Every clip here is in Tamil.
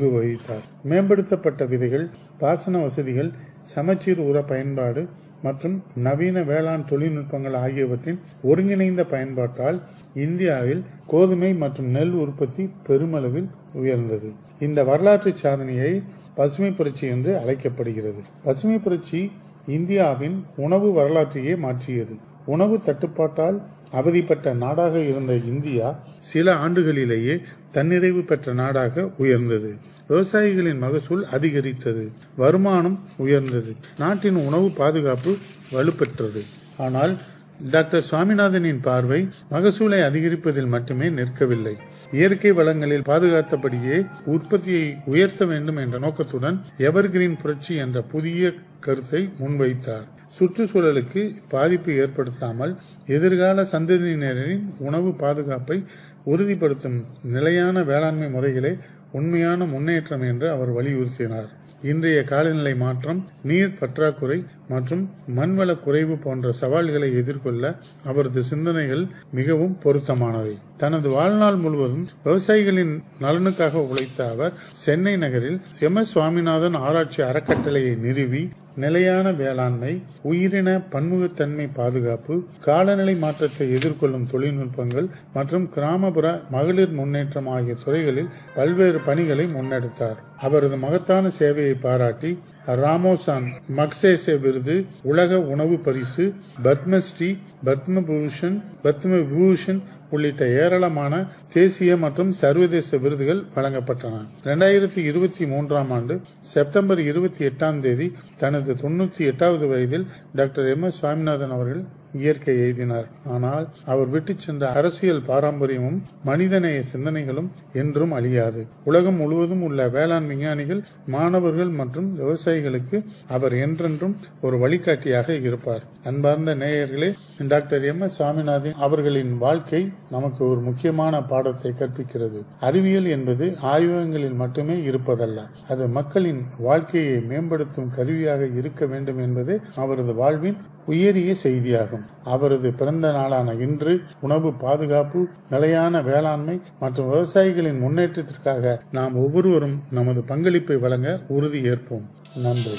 பங்கு வகித்தார் மேம்படுத்தப்பட்ட விதைகள் பாசன வசதிகள் சமச்சீர் உர பயன்பாடு மற்றும் நவீன வேளாண் தொழில்நுட்பங்கள் ஆகியவற்றின் ஒருங்கிணைந்த பயன்பாட்டால் இந்தியாவில் கோதுமை மற்றும் நெல் உற்பத்தி பெருமளவில் உயர்ந்தது இந்த வரலாற்று சாதனையை பசுமை புரட்சி என்று அழைக்கப்படுகிறது பசுமை புரட்சி இந்தியாவின் உணவு வரலாற்றையே மாற்றியது உணவு தட்டுப்பாட்டால் அவதிப்பட்ட நாடாக இருந்த இந்தியா சில ஆண்டுகளிலேயே தன்னிறைவு பெற்ற நாடாக உயர்ந்தது விவசாயிகளின் மகசூல் அதிகரித்தது வருமானம் உயர்ந்தது நாட்டின் உணவு பாதுகாப்பு வலுப்பெற்றது ஆனால் டாக்டர் சுவாமிநாதனின் பார்வை மகசூலை அதிகரிப்பதில் மட்டுமே நிற்கவில்லை இயற்கை வளங்களில் பாதுகாத்தபடியே உற்பத்தியை உயர்த்த வேண்டும் என்ற நோக்கத்துடன் எவர்கிரீன் புரட்சி என்ற புதிய கருத்தை முன்வைத்தார் சுற்றுச்சூழலுக்கு பாதிப்பு ஏற்படுத்தாமல் எதிர்கால சந்ததியினரின் உணவு பாதுகாப்பை உறுதிப்படுத்தும் நிலையான வேளாண்மை முறைகளே உண்மையான முன்னேற்றம் என்று அவர் வலியுறுத்தினார் இன்றைய காலநிலை மாற்றம் நீர் பற்றாக்குறை மற்றும் மண்வள குறைவு போன்ற சவால்களை எதிர்கொள்ள அவரது சிந்தனைகள் மிகவும் பொருத்தமானவை தனது வாழ்நாள் முழுவதும் விவசாயிகளின் நலனுக்காக உழைத்த அவர் சென்னை நகரில் எம் எஸ் சுவாமிநாதன் ஆராய்ச்சி அறக்கட்டளையை நிறுவி நிலையான வேளாண்மை உயிரின பன்முகத்தன்மை பாதுகாப்பு காலநிலை மாற்றத்தை எதிர்கொள்ளும் தொழில்நுட்பங்கள் மற்றும் கிராமப்புற மகளிர் முன்னேற்றம் ஆகிய துறைகளில் பல்வேறு பணிகளை முன்னெடுத்தார் அவரது மகத்தான சேவையை பாராட்டி ராமோசான் மக்சேசே விருது உலக உணவு பரிசு பத்மஸ்ரீ பத்மபூஷன் பத்மபூஷன் உள்ளிட்ட ஏராளமான தேசிய மற்றும் சர்வதேச விருதுகள் வழங்கப்பட்டன இரண்டாயிரத்தி இருபத்தி மூன்றாம் ஆண்டு செப்டம்பர் இருபத்தி எட்டாம் தேதி தனது தொன்னூத்தி எட்டாவது வயதில் டாக்டர் எம் எஸ் சுவாமிநாதன் அவர்கள் இயற்கை எய்தினார் ஆனால் அவர் விட்டு சென்ற அரசியல் பாரம்பரியமும் மனிதநேய சிந்தனைகளும் என்றும் அழியாது உலகம் முழுவதும் உள்ள வேளாண் விஞ்ஞானிகள் மாணவர்கள் மற்றும் விவசாயிகளுக்கு அவர் என்றென்றும் ஒரு வழிகாட்டியாக இருப்பார் அன்பார்ந்த நேயர்களே டாக்டர் எம் எஸ் சுவாமிநாதன் அவர்களின் வாழ்க்கை நமக்கு ஒரு முக்கியமான பாடத்தை கற்பிக்கிறது அறிவியல் என்பது ஆய்வகங்களில் மட்டுமே இருப்பதல்ல அது மக்களின் வாழ்க்கையை மேம்படுத்தும் கருவியாக இருக்க வேண்டும் என்பதே அவரது வாழ்வின் உயரிய செய்தியாகும் அவரது பிறந்த நாளான இன்று உணவு பாதுகாப்பு நிலையான வேளாண்மை மற்றும் விவசாயிகளின் முன்னேற்றத்திற்காக நாம் ஒவ்வொருவரும் நமது பங்களிப்பை வழங்க உறுதி ஏற்போம் நன்றி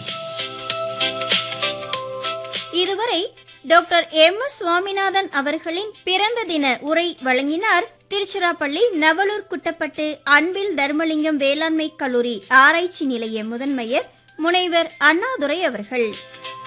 இதுவரை டாக்டர் எம் எஸ் சுவாமிநாதன் அவர்களின் பிறந்த தின உரை வழங்கினார் திருச்சிராப்பள்ளி நவலூர் குட்டப்பட்டு அன்பில் தர்மலிங்கம் வேளாண்மை கல்லூரி ஆராய்ச்சி நிலைய முதன்மையர் முனைவர் அண்ணாதுரை அவர்கள்